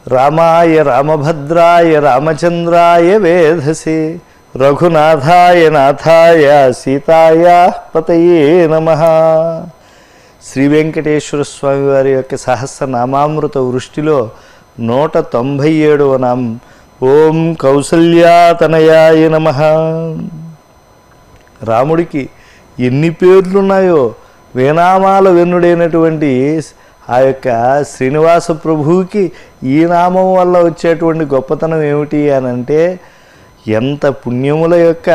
రామాయ రామభద్రాయ రామచంద్రాయ వేధసే రఘునాథాయ నాథాయ సీతాయ పతయే నమ శ్రీ వెంకటేశ్వర స్వామి వారి యొక్క సహస్రనామామృత వృష్టిలో నూట తొంభై ఏడవ నామం ఓం కౌసల్యాతనయాయ నమ రాముడికి ఎన్ని పేర్లున్నాయో వేనామాల వెన్నుడైనటువంటి ఆ యొక్క శ్రీనివాస ప్రభువుకి ఈ నామం వల్ల వచ్చేటువంటి గొప్పతనం ఏమిటి అని అంటే ఎంత పుణ్యముల యొక్క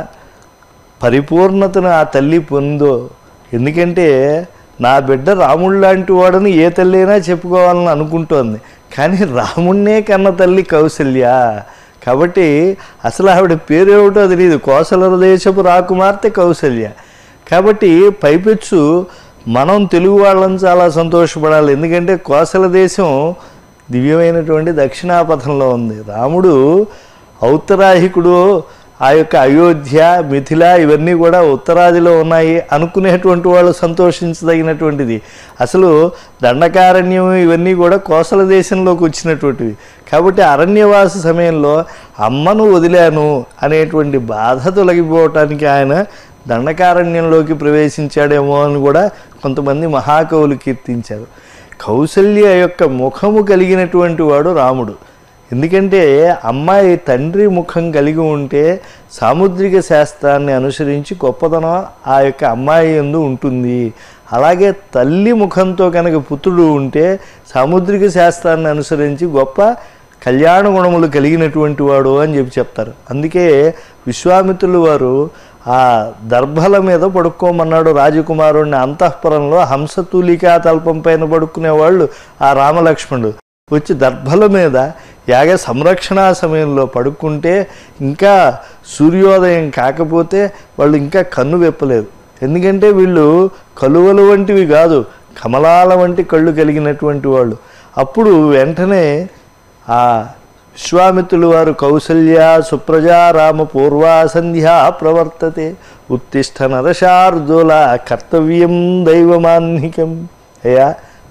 పరిపూర్ణతను ఆ తల్లి పొందో ఎందుకంటే నా బిడ్డ రాముడు లాంటి వాడని ఏ తల్లి అయినా చెప్పుకోవాలని అనుకుంటోంది కానీ రాముణ్ణే కన్న తల్లి కౌసల్య కాబట్టి అసలు ఆవిడ పేరేమిటో తెలియదు కోసల దేశపు రాకుమార్తె కౌసల్య కాబట్టి పైపెచ్చు మనం తెలుగు వాళ్ళని చాలా సంతోషపడాలి ఎందుకంటే కోసల దేశం దివ్యమైనటువంటి దక్షిణాపథంలో ఉంది రాముడు ఔత్తరాహికుడు ఆ యొక్క అయోధ్య మిథిల ఇవన్నీ కూడా ఉత్తరాదిలో ఉన్నాయి అనుకునేటువంటి వాళ్ళు సంతోషించదగినటువంటిది అసలు దండకారణ్యం ఇవన్నీ కూడా కోసల దేశంలోకి వచ్చినటువంటివి కాబట్టి అరణ్యవాస సమయంలో అమ్మను వదిలాను అనేటువంటి బాధ తొలగిపోవటానికి ఆయన దండకారణ్యంలోకి ప్రవేశించాడేమో అని కూడా కొంతమంది మహాకవులు కీర్తించారు కౌసల్య యొక్క ముఖము కలిగినటువంటి వాడు రాముడు ఎందుకంటే అమ్మాయి తండ్రి ముఖం కలిగి ఉంటే సాముద్రిక శాస్త్రాన్ని అనుసరించి గొప్పతనం ఆ యొక్క అమ్మాయి ఎందు ఉంటుంది అలాగే తల్లి ముఖంతో కనుక పుత్రుడు ఉంటే సాముద్రిక శాస్త్రాన్ని అనుసరించి గొప్ప కళ్యాణ గుణములు కలిగినటువంటి వాడు అని చెప్పి చెప్తారు అందుకే విశ్వామిత్రులు వారు ఆ దర్భల మీద పడుకోమన్నాడు రాజకుమారుడిని అంతఃపురంలో హంసతూలికా తల్పం పైన పడుకునే వాళ్ళు ఆ రామలక్ష్మణుడు వచ్చి దర్భల మీద యాగ సంరక్షణ సమయంలో పడుకుంటే ఇంకా సూర్యోదయం కాకపోతే వాళ్ళు ఇంకా కన్ను వెప్పలేదు ఎందుకంటే వీళ్ళు కలువలు వంటివి కాదు కమలాల వంటి కళ్ళు కలిగినటువంటి వాళ్ళు అప్పుడు వెంటనే ఆ విశ్వామిత్రులు వారు కౌసల్య సుప్రజా రామ పూర్వా సంధ్యా ప్రవర్తతే ఉత్తిష్ట నరశార్దూల కర్తవ్యం దైవమాన్నికం అయ్యా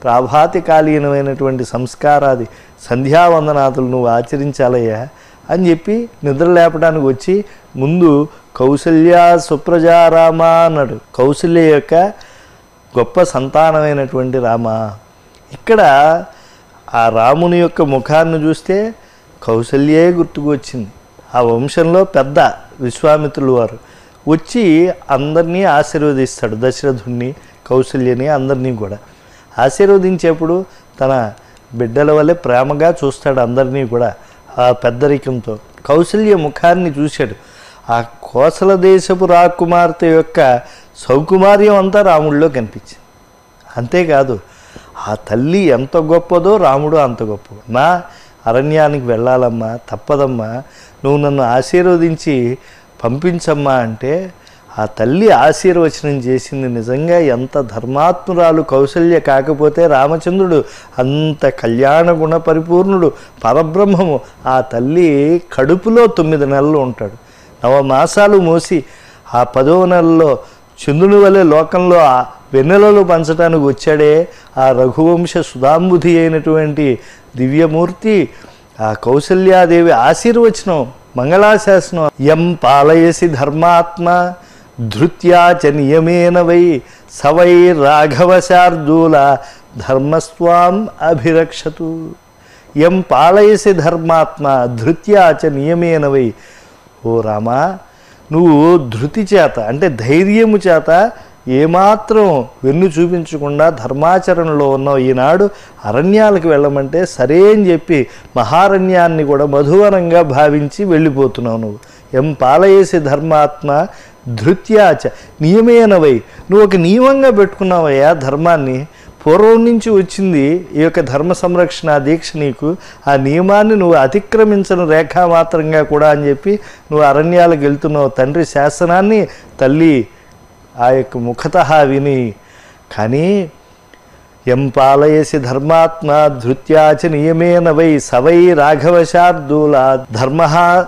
ప్రాభాతికాలీనమైనటువంటి సంస్కారాది సంధ్యావందనాతులు నువ్వు ఆచరించాలయ్యా అని చెప్పి నిద్ర లేపడానికి వచ్చి ముందు కౌసల్య సుప్రజా రామ అన్నాడు కౌసల్య యొక్క గొప్ప సంతానమైనటువంటి రామ ఇక్కడ ఆ రాముని యొక్క ముఖాన్ని చూస్తే కౌసల్యే గుర్తుకు వచ్చింది ఆ వంశంలో పెద్ద విశ్వామిత్రులు వారు వచ్చి అందరినీ ఆశీర్వదిస్తాడు దశరథుణ్ణి కౌసల్యని అందరినీ కూడా ఆశీర్వదించేప్పుడు తన బిడ్డల వల్లే ప్రేమగా చూస్తాడు అందరినీ కూడా ఆ పెద్దరికంతో కౌసల్య ముఖాన్ని చూశాడు ఆ కోసల దేశపు రాకుమార్తె యొక్క సౌకుమార్యం అంతా రాముడిలో కనిపించింది అంతేకాదు ఆ తల్లి ఎంత గొప్పదో రాముడు అంత గొప్ప నా అరణ్యానికి వెళ్ళాలమ్మా తప్పదమ్మా నువ్వు నన్ను ఆశీర్వదించి పంపించమ్మా అంటే ఆ తల్లి ఆశీర్వచనం చేసింది నిజంగా ఎంత ధర్మాత్మురాలు కౌసల్య కాకపోతే రామచంద్రుడు అంత కళ్యాణ గుణ పరిపూర్ణుడు పరబ్రహ్మము ఆ తల్లి కడుపులో తొమ్మిది నెలలు ఉంటాడు నవమాసాలు మోసి ఆ పదవ నెలలో చంద్రుని వలె లోకంలో ఆ వెన్నెలలు పంచడానికి వచ్చాడే ఆ రఘువంశ సుధాంబుధి అయినటువంటి దివ్యమూర్తి ఆ కౌసల్యాదేవి ఆశీర్వచనం మంగళాశాసనం ఎం పాలయసి ధర్మాత్మ ధృత్యా చ నియమేన వై సవై రాఘవశార్దూల ధర్మస్వాం అభిరక్షతు ఎం పాలయసి ధర్మాత్మ ధృత్యా చ నియమేన వై ఓ రామా నువ్వు ధృతి చేత అంటే ధైర్యము చేత ఏమాత్రం వెన్ను చూపించకుండా ధర్మాచరణలో ఉన్నావు ఈనాడు అరణ్యాలకు వెళ్ళమంటే సరే అని చెప్పి మహారణ్యాన్ని కూడా మధువనంగా భావించి వెళ్ళిపోతున్నావు నువ్వు ఎం పాలయేసి ధర్మాత్మ ధృత్యాచ నియమేనవై నువ్వు ఒక నియమంగా పెట్టుకున్నావయ్యా ధర్మాన్ని పూర్వం నుంచి వచ్చింది ఈ యొక్క ధర్మ సంరక్షణ దీక్ష నీకు ఆ నియమాన్ని నువ్వు అతిక్రమించను రేఖామాత్రంగా కూడా అని చెప్పి నువ్వు అరణ్యాలకు వెళ్తున్నావు తండ్రి శాసనాన్ని తల్లి ఆ యొక్క ముఖత విని కానీ ఎం పాలయసి ధర్మాత్మ ధృత్యాచ నియమేన వై సవై రాఘవశార్దూల ధర్మ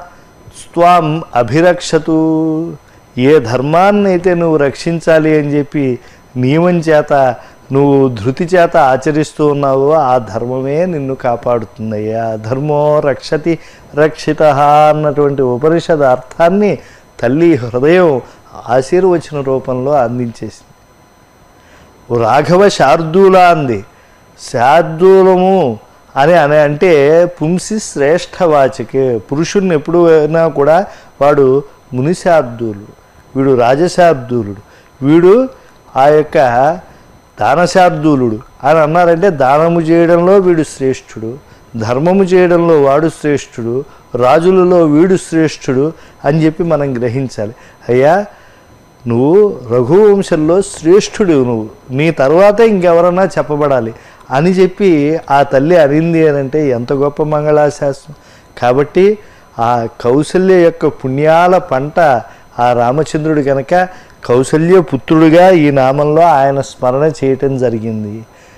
స్వాం అభిరక్షతు ఏ ధర్మాన్నైతే నువ్వు రక్షించాలి అని చెప్పి నియమం చేత నువ్వు ధృతి చేత ఆచరిస్తూ ఉన్నావో ఆ ధర్మమే నిన్ను కాపాడుతుందయ్యా ధర్మో రక్షతి రక్షిత అన్నటువంటి ఉపనిషద్ అర్థాన్ని తల్లి హృదయం ఆశీర్వచన రూపంలో అందించేసింది ఓ రాఘవ శార్దూల అంది శార్దూలము అని అని అంటే పుంసి శ్రేష్టవాచకే పురుషుణ్ణి ఎప్పుడు అయినా కూడా వాడు మునిశార్దూలుడు వీడు రాజశార్దూలుడు వీడు ఆ యొక్క దానశార్దూలుడు అని అన్నారంటే దానము చేయడంలో వీడు శ్రేష్ఠుడు ధర్మము చేయడంలో వాడు శ్రేష్ఠుడు రాజులలో వీడు శ్రేష్ఠుడు అని చెప్పి మనం గ్రహించాలి అయ్యా నువ్వు రఘువంశంలో శ్రేష్ఠుడు నువ్వు నీ తర్వాత ఇంకెవరన్నా చెప్పబడాలి అని చెప్పి ఆ తల్లి అరింది అని అంటే ఎంత గొప్ప మంగళాశాస్త్రం కాబట్టి ఆ కౌసల్య యొక్క పుణ్యాల పంట ఆ రామచంద్రుడు కనుక కౌసల్య పుత్రుడుగా ఈ నామంలో ఆయన స్మరణ చేయటం జరిగింది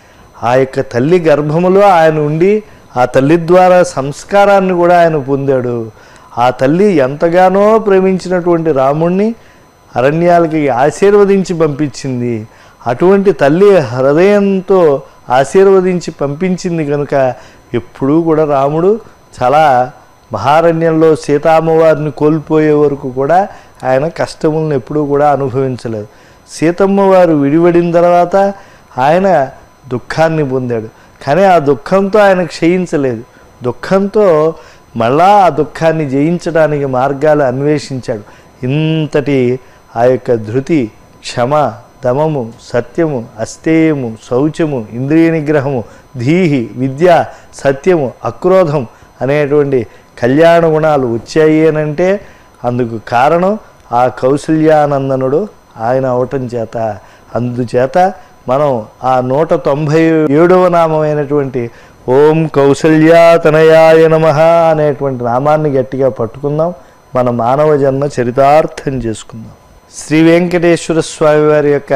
ఆ యొక్క తల్లి గర్భములో ఆయన ఉండి ఆ తల్లి ద్వారా సంస్కారాన్ని కూడా ఆయన పొందాడు ఆ తల్లి ఎంతగానో ప్రేమించినటువంటి రాముణ్ణి అరణ్యాలకి ఆశీర్వదించి పంపించింది అటువంటి తల్లి హృదయంతో ఆశీర్వదించి పంపించింది కనుక ఎప్పుడూ కూడా రాముడు చాలా మహారణ్యంలో సీతామ్మవారిని కోల్పోయే వరకు కూడా ఆయన కష్టములను ఎప్పుడూ కూడా అనుభవించలేదు సీతమ్మ వారు విడివడిన తర్వాత ఆయన దుఃఖాన్ని పొందాడు కానీ ఆ దుఃఖంతో ఆయన క్షయించలేదు దుఃఖంతో మళ్ళా ఆ దుఃఖాన్ని జయించడానికి మార్గాలు అన్వేషించాడు ఇంతటి ఆ యొక్క ధృతి క్షమ దమము సత్యము అస్తేయము శౌచము ఇంద్రియ నిగ్రహము ధీహి విద్య సత్యము అక్రోధం అనేటువంటి కళ్యాణ గుణాలు వచ్చాయి అని అంటే అందుకు కారణం ఆ కౌసల్యానందనుడు ఆయన అవటం చేత అందుచేత మనం ఆ నూట తొంభై ఏడవ నామమైనటువంటి ఓం కౌసల్యాతనయాయ నమ అనేటువంటి నామాన్ని గట్టిగా పట్టుకుందాం మన మానవ జన్మ చరితార్థం చేసుకుందాం శ్రీ వెంకటేశ్వర స్వామి వారి యొక్క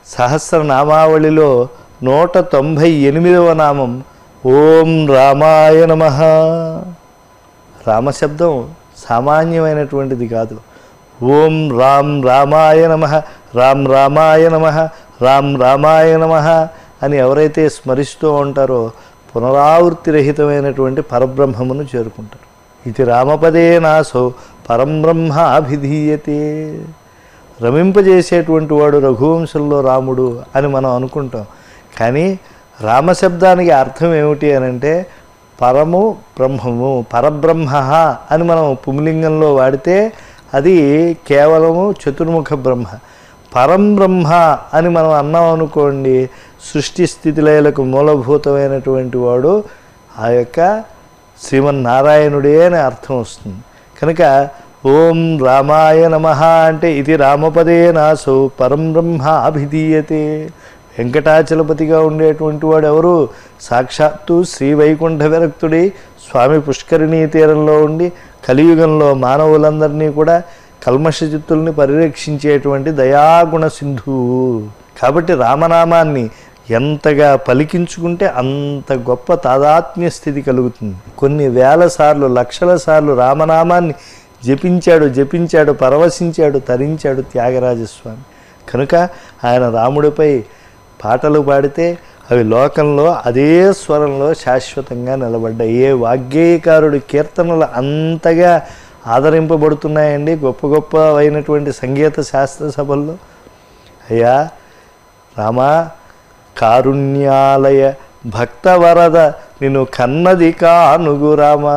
సహస్రనామావళిలో నూట తొంభై ఎనిమిదవ నామం ఓం రామాయ నమ రామశబ్దం సామాన్యమైనటువంటిది కాదు ఓం రామ్ రామాయ నమ రామ్ రామాయ నమ రామ్ రామాయ నమ అని ఎవరైతే స్మరిస్తూ ఉంటారో పునరావృత్తి రహితమైనటువంటి పరబ్రహ్మమును చేరుకుంటారు ఇది రామపదే నాసో పరంబ్రహ్మ అభిధీయతే రమింపజేసేటువంటి వాడు రఘువంశంలో రాముడు అని మనం అనుకుంటాం కానీ రామశబ్దానికి అర్థం ఏమిటి అని అంటే పరము బ్రహ్మము పరబ్రహ్మ అని మనం పుంలింగంలో వాడితే అది కేవలము చతుర్ముఖ బ్రహ్మ పరం బ్రహ్మ అని మనం అన్నాం అనుకోండి సృష్టి స్థితిలయలకు మూలభూతమైనటువంటి వాడు ఆ యొక్క శ్రీమన్నారాయణుడే అని అర్థం వస్తుంది కనుక ఓం రామాయ నమ అంటే ఇది రామపదే నాసో పరం బ్రహ్మ అభిధీయతే వెంకటాచలపతిగా ఉండేటువంటి వాడు ఎవరు సాక్షాత్తు శ్రీ వైకుంఠ విరక్తుడి స్వామి పుష్కరిణీ తీరంలో ఉండి కలియుగంలో మానవులందరినీ కూడా కల్మషచిత్తుల్ని పరిరక్షించేటువంటి దయాగుణ సింధువు కాబట్టి రామనామాన్ని ఎంతగా పలికించుకుంటే అంత గొప్ప తాదాత్మ్య స్థితి కలుగుతుంది కొన్ని వేల సార్లు లక్షల సార్లు రామనామాన్ని జపించాడు జపించాడు పరవశించాడు తరించాడు త్యాగరాజస్వామి కనుక ఆయన రాముడిపై పాటలు పాడితే అవి లోకంలో అదే స్వరంలో శాశ్వతంగా నిలబడ్డాయి ఏ వాగ్గేయకారుడి కీర్తనలు అంతగా ఆదరింపబడుతున్నాయండి గొప్ప గొప్ప అయినటువంటి సంగీత శాస్త్ర సభల్లో అయ్యా రామా కారుణ్యాలయ భక్తవరద నిన్ను కన్నది కానుగు రామా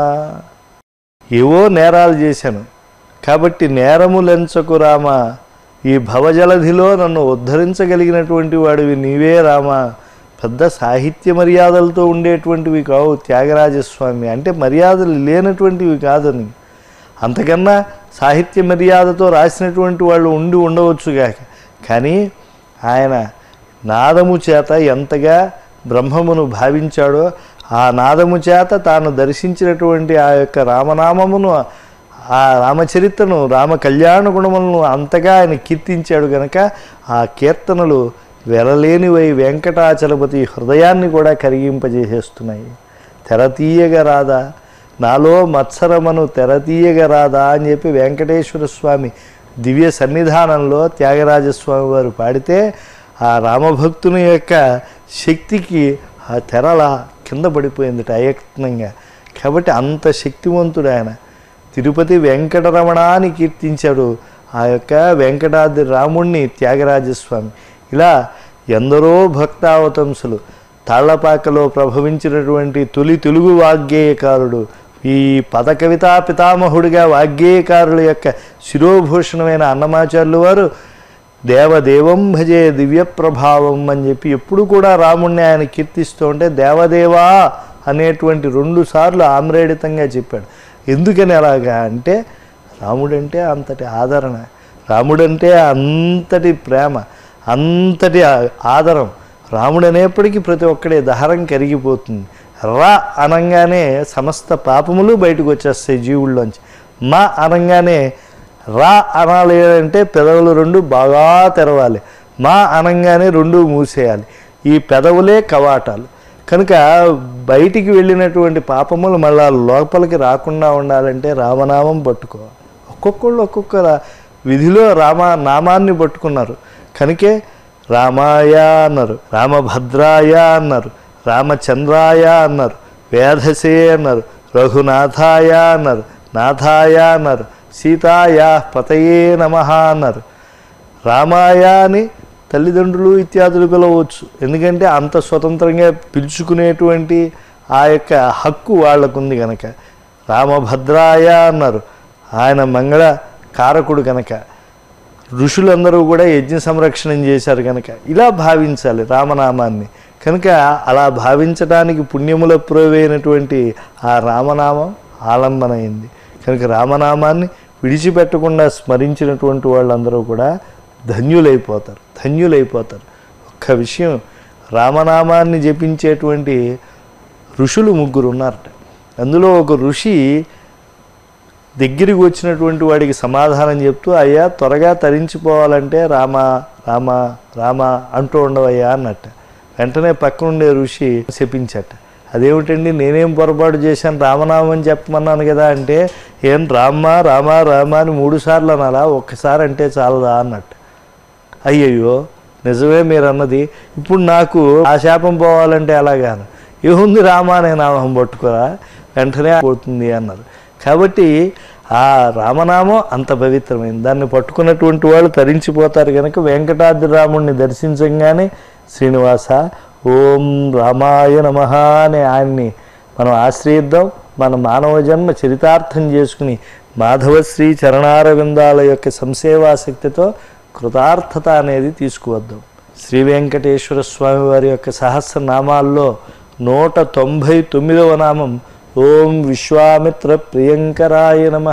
ఏవో నేరాలు చేశాను కాబట్టి నేరములెంచకు రామా ఈ భవజలధిలో నన్ను ఉద్ధరించగలిగినటువంటి వాడివి నీవే రామా పెద్ద సాహిత్య మర్యాదలతో ఉండేటువంటివి కావు త్యాగరాజస్వామి అంటే మర్యాదలు లేనటువంటివి కాదని అంతకన్నా సాహిత్య మర్యాదతో రాసినటువంటి వాళ్ళు ఉండి ఉండవచ్చుగాక కానీ ఆయన నాదము చేత ఎంతగా బ్రహ్మమును భావించాడో ఆ నాదము చేత తాను దర్శించినటువంటి ఆ యొక్క రామనామమును ఆ రామచరిత్రను రామ కళ్యాణ గుణములను అంతగా ఆయన కీర్తించాడు గనక ఆ కీర్తనలు వెలలేనివై వెంకటాచలపతి హృదయాన్ని కూడా కరిగింపజేసేస్తున్నాయి తెరతీయగా రాదా నాలో మత్సరమను తెరతీయగా రాదా అని చెప్పి వెంకటేశ్వర స్వామి దివ్య సన్నిధానంలో త్యాగరాజస్వామి వారు పాడితే ఆ రామభక్తుని యొక్క శక్తికి ఆ తెరల కింద పడిపోయింది అయత్నంగా కాబట్టి అంత శక్తివంతుడు ఆయన తిరుపతి వెంకటరమణ అని కీర్తించాడు ఆ యొక్క వెంకటాద్రి రాముణ్ణి త్యాగరాజస్వామి ఇలా ఎందరో భక్తావతంసులు తాళ్లపాకలో ప్రభవించినటువంటి తొలి తెలుగు వాగ్గేయకారుడు ఈ పద కవితా పితామహుడిగా వాగ్గేయకారుల యొక్క శిరోభూషణమైన అన్నమాచార్యులు వారు దేవదేవం భజే దివ్య ప్రభావం అని చెప్పి ఎప్పుడు కూడా రాముణ్ణి ఆయన కీర్తిస్తూ ఉంటే దేవదేవా అనేటువంటి రెండు సార్లు ఆమ్రేడితంగా చెప్పాడు ఎందుకని అలాగా అంటే రాముడంటే అంతటి ఆదరణ రాముడంటే అంతటి ప్రేమ అంతటి ఆ- ఆదరం రాముడు అనేప్పటికీ ప్రతి ఒక్కడే దహరం కరిగిపోతుంది రా అనగానే సమస్త పాపములు బయటకు వచ్చేస్తాయి జీవుల్లోంచి మా అనగానే రా అనాలి అంటే పెదవులు రెండు బాగా తెరవాలి మా అనగానే రెండు మూసేయాలి ఈ పెదవులే కవాటాలు కనుక బయటికి వెళ్ళినటువంటి పాపములు మళ్ళా లోపలికి రాకుండా ఉండాలంటే రామనామం పట్టుకోవాలి ఒక్కొక్కళ్ళు ఒక్కొక్క రా- విధిలో రామ నామాన్ని పట్టుకున్నారు కనుకే రామాయ అన్నారు రామభద్రాయ అన్నారు రామచంద్రాయ అన్నారు వేధసే అన్నారు రఘునాథాయ అన్నారు నాథాయ అన్నారు సీతాయ పతయే నమ అన్నారు రామాయ అని తల్లిదండ్రులు ఇత్యాదులు పిలవచ్చు ఎందుకంటే అంత స్వతంత్రంగా పిలుచుకునేటువంటి ఆ యొక్క హక్కు వాళ్ళకుంది కనుక రామభద్రాయ అన్నారు ఆయన మంగళ కారకుడు కనుక ఋషులందరూ కూడా యజ్ఞ సంరక్షణం చేశారు కనుక ఇలా భావించాలి రామనామాన్ని కనుక అలా భావించడానికి పుణ్యముల ప్రోవైనటువంటి ఆ రామనామం ఆలంబనైంది కనుక రామనామాన్ని విడిచిపెట్టకుండా స్మరించినటువంటి వాళ్ళందరూ కూడా ధన్యులైపోతారు ధన్యులైపోతారు ఒక్క విషయం రామనామాన్ని జపించేటువంటి ఋషులు ముగ్గురు ఉన్నారట అందులో ఒక ఋషి దగ్గరికి వచ్చినటువంటి వాడికి సమాధానం చెప్తూ అయ్యా త్వరగా తరించిపోవాలంటే రామ రామ రామ అంటూ ఉండవయ్యా అన్నట్ట వెంటనే పక్కనుండే ఋషి శపించట అదేమిటండి నేనేం పొరపాటు చేశాను రామనామం చెప్పమన్నాను కదా అంటే ఏం రామ్మ రామ రామ అని మూడు సార్లు అనాలా ఒక్కసారి అంటే చాలదా అన్నట్టు అయ్యయ్యో నిజమే మీరు అన్నది ఇప్పుడు నాకు ఆ శాపం పోవాలంటే ఎలాగాను ఏముంది రామా అనే నామం పట్టుకోరా వెంటనే పోతుంది అన్నారు కాబట్టి ఆ రామనామం అంత పవిత్రమైంది దాన్ని పట్టుకున్నటువంటి వాళ్ళు తరించిపోతారు కనుక వెంకటాద్రి రాముణ్ణి దర్శించగానే శ్రీనివాస ఓం రామాయ నమ అని ఆయన్ని మనం ఆశ్రయిద్దాం మన మానవ జన్మ చరితార్థం చేసుకుని మాధవశ్రీ చరణారవిందాల యొక్క సంసేవాశక్తితో కృతార్థత అనేది తీసుకువద్దాం శ్రీ వెంకటేశ్వర స్వామి వారి యొక్క సహస్రనామాల్లో నూట తొంభై తొమ్మిదవ నామం ఓం విశ్వామిత్ర ప్రియంకరాయ నమ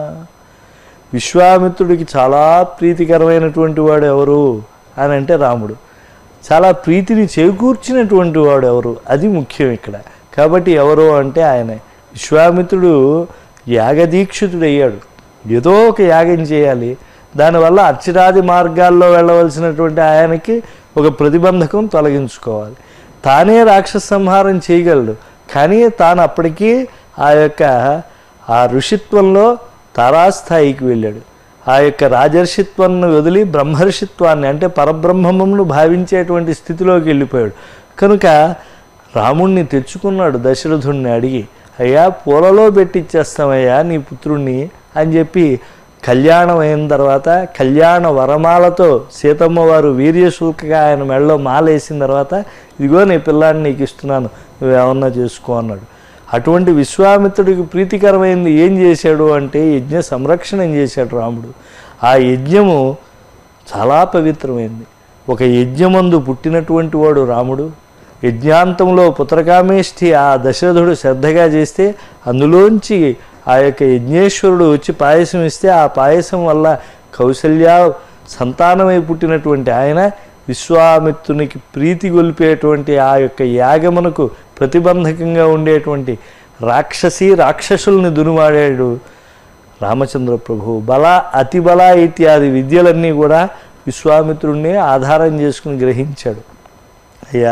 విశ్వామిత్రుడికి చాలా ప్రీతికరమైనటువంటి వాడు ఎవరు అని అంటే రాముడు చాలా ప్రీతిని చేకూర్చినటువంటి వాడు ఎవరు అది ముఖ్యం ఇక్కడ కాబట్టి ఎవరు అంటే ఆయనే విశ్వామిత్రుడు యాగదీక్షితుడయ్యాడు ఏదో ఒక యాగం చేయాలి దానివల్ల అర్చిరాది మార్గాల్లో వెళ్ళవలసినటువంటి ఆయనకి ఒక ప్రతిబంధకం తొలగించుకోవాలి తానే రాక్షస సంహారం చేయగలడు కానీ తాను అప్పటికీ ఆ యొక్క ఆ ఋషిత్వంలో తారాస్థాయికి వెళ్ళాడు ఆ యొక్క రాజర్షిత్వాన్ని వదిలి బ్రహ్మర్షిత్వాన్ని అంటే పరబ్రహ్మమును భావించేటువంటి స్థితిలోకి వెళ్ళిపోయాడు కనుక రాముణ్ణి తెచ్చుకున్నాడు దశరథుణ్ణి అడిగి అయ్యా పూలలో పెట్టిచ్చేస్తామయ్యా నీ పుత్రుణ్ణి అని చెప్పి కళ్యాణం అయిన తర్వాత కళ్యాణ వరమాలతో సీతమ్మ వారు వీర్యశూల్కగా ఆయన మెడలో మాల వేసిన తర్వాత ఇదిగో నీ పిల్లాన్ని నీకు ఇస్తున్నాను నువ్వేమన్నా చేసుకో అన్నాడు అటువంటి విశ్వామిత్రుడికి ప్రీతికరమైంది ఏం చేశాడు అంటే యజ్ఞ సంరక్షణం చేశాడు రాముడు ఆ యజ్ఞము చాలా పవిత్రమైంది ఒక యజ్ఞమందు పుట్టినటువంటి వాడు రాముడు యజ్ఞాంతంలో పుత్రకామేష్ఠి ఆ దశరథుడు శ్రద్ధగా చేస్తే అందులోంచి ఆ యొక్క యజ్ఞేశ్వరుడు వచ్చి పాయసం ఇస్తే ఆ పాయసం వల్ల కౌసల్య సంతానమై పుట్టినటువంటి ఆయన విశ్వామిత్రునికి ప్రీతి గొలిపేటువంటి ఆ యొక్క యాగమునకు ప్రతిబంధకంగా ఉండేటువంటి రాక్షసి రాక్షసుల్ని దునుమాడాడు రామచంద్ర ప్రభు బల అతి బల ఇత్యాది విద్యలన్నీ కూడా విశ్వామిత్రుణ్ణి ఆధారం చేసుకుని గ్రహించాడు అయ్యా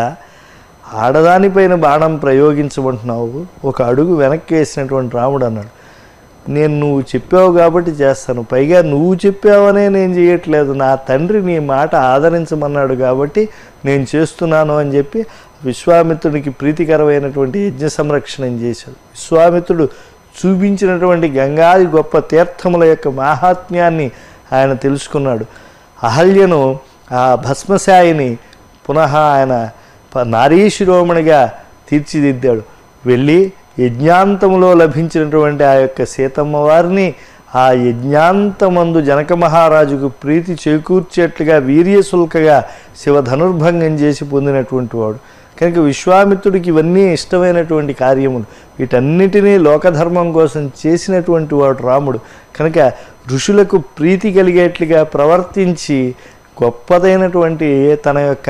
ఆడదానిపైన బాణం ప్రయోగించమంటున్నావు ఒక అడుగు వెనక్కి వేసినటువంటి రాముడు అన్నాడు నేను నువ్వు చెప్పావు కాబట్టి చేస్తాను పైగా నువ్వు చెప్పావనే నేను చేయట్లేదు నా తండ్రి నీ మాట ఆదరించమన్నాడు కాబట్టి నేను చేస్తున్నాను అని చెప్పి విశ్వామిత్రునికి ప్రీతికరమైనటువంటి యజ్ఞ సంరక్షణం చేశాడు విశ్వామిత్రుడు చూపించినటువంటి గంగాది గొప్ప తీర్థముల యొక్క మాహాత్మ్యాన్ని ఆయన తెలుసుకున్నాడు అహల్యను ఆ భస్మశాయిని పునః ఆయన ప- నారీ శిరోమణిగా తీర్చిదిద్దాడు వెళ్ళి యజ్ఞాంతములో లభించినటువంటి ఆ యొక్క సీతమ్మ వారిని ఆ యజ్ఞాంతమందు జనక మహారాజుకు ప్రీతి చేకూర్చేట్లుగా వీర్యశుల్కగా శివ ధనుర్భంగం చేసి పొందినటువంటి వాడు కనుక విశ్వామిత్రుడికి ఇవన్నీ ఇష్టమైనటువంటి కార్యములు వీటన్నిటినీ లోకధర్మం కోసం చేసినటువంటి వాడు రాముడు కనుక ఋషులకు ప్రీతి కలిగేట్లుగా ప్రవర్తించి గొప్పదైనటువంటి తన యొక్క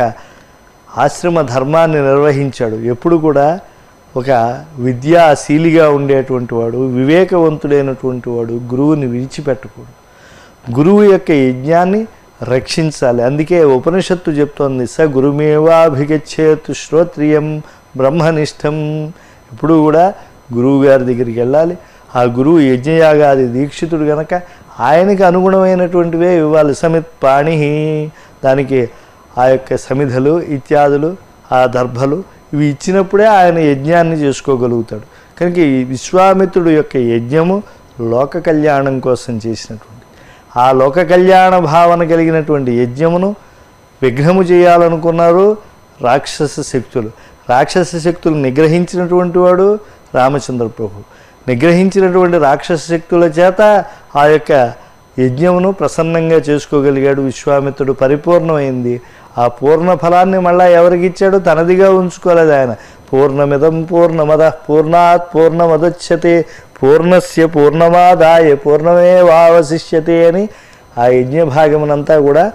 ఆశ్రమ ధర్మాన్ని నిర్వహించాడు ఎప్పుడు కూడా ఒక విద్యాశీలిగా ఉండేటువంటి వాడు వివేకవంతుడైనటువంటి వాడు గురువుని విడిచిపెట్టకూడదు గురువు యొక్క యజ్ఞాన్ని రక్షించాలి అందుకే ఉపనిషత్తు చెప్తోంది స గురుమేవాభిగచ్చేతు శ్రోత్రియం బ్రహ్మనిష్టం ఎప్పుడు కూడా గురువు గారి దగ్గరికి వెళ్ళాలి ఆ గురువు యజ్ఞయాగాది దీక్షితుడు గనక ఆయనకి అనుగుణమైనటువంటివే ఇవ్వాలి సమిత్ పాణి దానికి ఆ యొక్క సమిధలు ఇత్యాదులు ఆ దర్భలు ఇవి ఇచ్చినప్పుడే ఆయన యజ్ఞాన్ని చేసుకోగలుగుతాడు కనుక ఈ విశ్వామిత్రుడు యొక్క యజ్ఞము లోక కళ్యాణం కోసం చేసినటువంటి ఆ లోక కళ్యాణ భావన కలిగినటువంటి యజ్ఞమును విఘ్నము చేయాలనుకున్నారు రాక్షస శక్తులు రాక్షస శక్తులు నిగ్రహించినటువంటి వాడు రామచంద్ర ప్రభు నిగ్రహించినటువంటి రాక్షస శక్తుల చేత ఆ యొక్క యజ్ఞమును ప్రసన్నంగా చేసుకోగలిగాడు విశ్వామిత్రుడు పరిపూర్ణమైంది ఆ పూర్ణ ఫలాన్ని మళ్ళా ఎవరికి ఇచ్చాడు తనదిగా ఉంచుకోలేదు ఆయన పూర్ణమిదం పూర్ణమద పూర్ణాత్ పూర్ణమదచ్యతే పూర్ణస్య పూర్ణమాదాయ పూర్ణమేవావశిష్యతే అని ఆ యజ్ఞ భాగమునంతా కూడా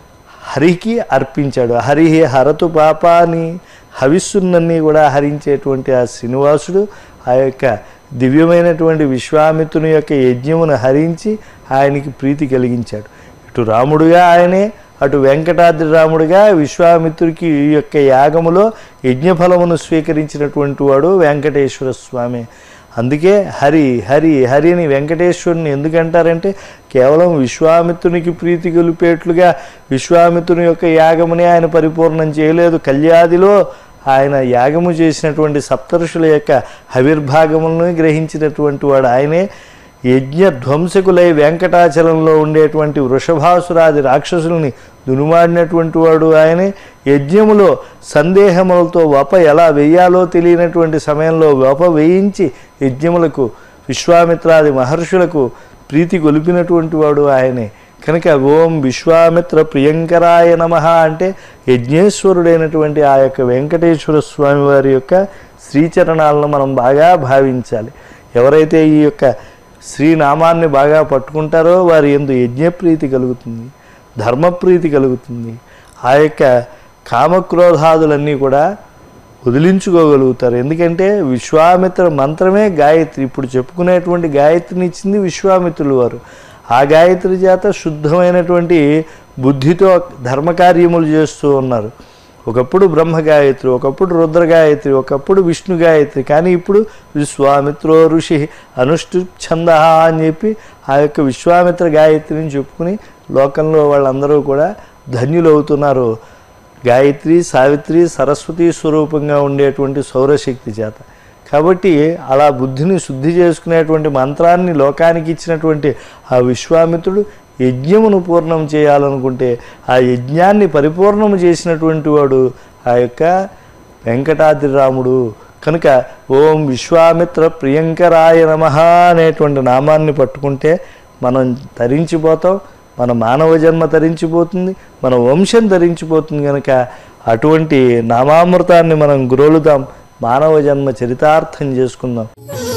హరికి అర్పించాడు హరి హరతు పాపాని హవిస్సున్నన్నీ కూడా హరించేటువంటి ఆ శ్రీనివాసుడు ఆ యొక్క దివ్యమైనటువంటి విశ్వామిత్రుని యొక్క యజ్ఞమును హరించి ఆయనకి ప్రీతి కలిగించాడు ఇటు రాముడుగా ఆయనే అటు వెంకటాద్రి రాముడుగా విశ్వామిత్రుడికి ఈ యొక్క యాగములో యజ్ఞఫలమును స్వీకరించినటువంటి వాడు వెంకటేశ్వర స్వామి అందుకే హరి హరి హరిని వెంకటేశ్వరుని ఎందుకంటారంటే కేవలం విశ్వామిత్రునికి ప్రీతి గొలిపేట్లుగా విశ్వామిత్రుని యొక్క యాగముని ఆయన పరిపూర్ణం చేయలేదు కళ్యాదిలో ఆయన యాగము చేసినటువంటి సప్తఋషుల యొక్క హవిర్భాగములను గ్రహించినటువంటి వాడు ఆయనే యజ్ఞ ధ్వంసకులై వెంకటాచలంలో ఉండేటువంటి వృషభాసురాది రాక్షసుల్ని దునుమాడినటువంటి వాడు ఆయనే యజ్ఞములో సందేహములతో వప ఎలా వేయాలో తెలియనటువంటి సమయంలో వప వేయించి యజ్ఞములకు విశ్వామిత్రాది మహర్షులకు ప్రీతి గొలిపినటువంటి వాడు ఆయనే కనుక ఓం విశ్వామిత్ర ప్రియంకరాయ నమ అంటే యజ్ఞేశ్వరుడైనటువంటి ఆ యొక్క వెంకటేశ్వర స్వామి వారి యొక్క శ్రీచరణాలను మనం బాగా భావించాలి ఎవరైతే ఈ యొక్క శ్రీనామాన్ని బాగా పట్టుకుంటారో వారి ఎందు యజ్ఞప్రీతి కలుగుతుంది ధర్మప్రీతి కలుగుతుంది ఆ యొక్క కామక్రోధాదులన్నీ కూడా వదిలించుకోగలుగుతారు ఎందుకంటే విశ్వామిత్ర మంత్రమే గాయత్రి ఇప్పుడు చెప్పుకునేటువంటి గాయత్రిని ఇచ్చింది విశ్వామిత్రులు వారు ఆ గాయత్రి చేత శుద్ధమైనటువంటి బుద్ధితో ధర్మకార్యములు చేస్తూ ఉన్నారు ఒకప్పుడు బ్రహ్మ గాయత్రి ఒకప్పుడు రుద్ర గాయత్రి ఒకప్పుడు విష్ణు గాయత్రి కానీ ఇప్పుడు విశ్వామిత్రో ఋషి అనుష్ఠు ఛంద అని చెప్పి ఆ యొక్క విశ్వామిత్ర గాయత్రిని చెప్పుకుని లోకంలో వాళ్ళందరూ కూడా ధన్యులవుతున్నారు గాయత్రి సావిత్రి సరస్వతి స్వరూపంగా ఉండేటువంటి సౌరశక్తి చేత కాబట్టి అలా బుద్ధిని శుద్ధి చేసుకునేటువంటి మంత్రాన్ని లోకానికి ఇచ్చినటువంటి ఆ విశ్వామిత్రుడు యజ్ఞమును పూర్ణం చేయాలనుకుంటే ఆ యజ్ఞాన్ని పరిపూర్ణము చేసినటువంటి వాడు ఆ యొక్క వెంకటాద్రి రాముడు కనుక ఓం విశ్వామిత్ర ప్రియంకరాయ నమ అనేటువంటి నామాన్ని పట్టుకుంటే మనం తరించిపోతాం మన మానవ జన్మ తరించిపోతుంది మన వంశం తరించిపోతుంది కనుక అటువంటి నామామృతాన్ని మనం గురోలుదాం మానవ జన్మ చరితార్థం చేసుకుందాం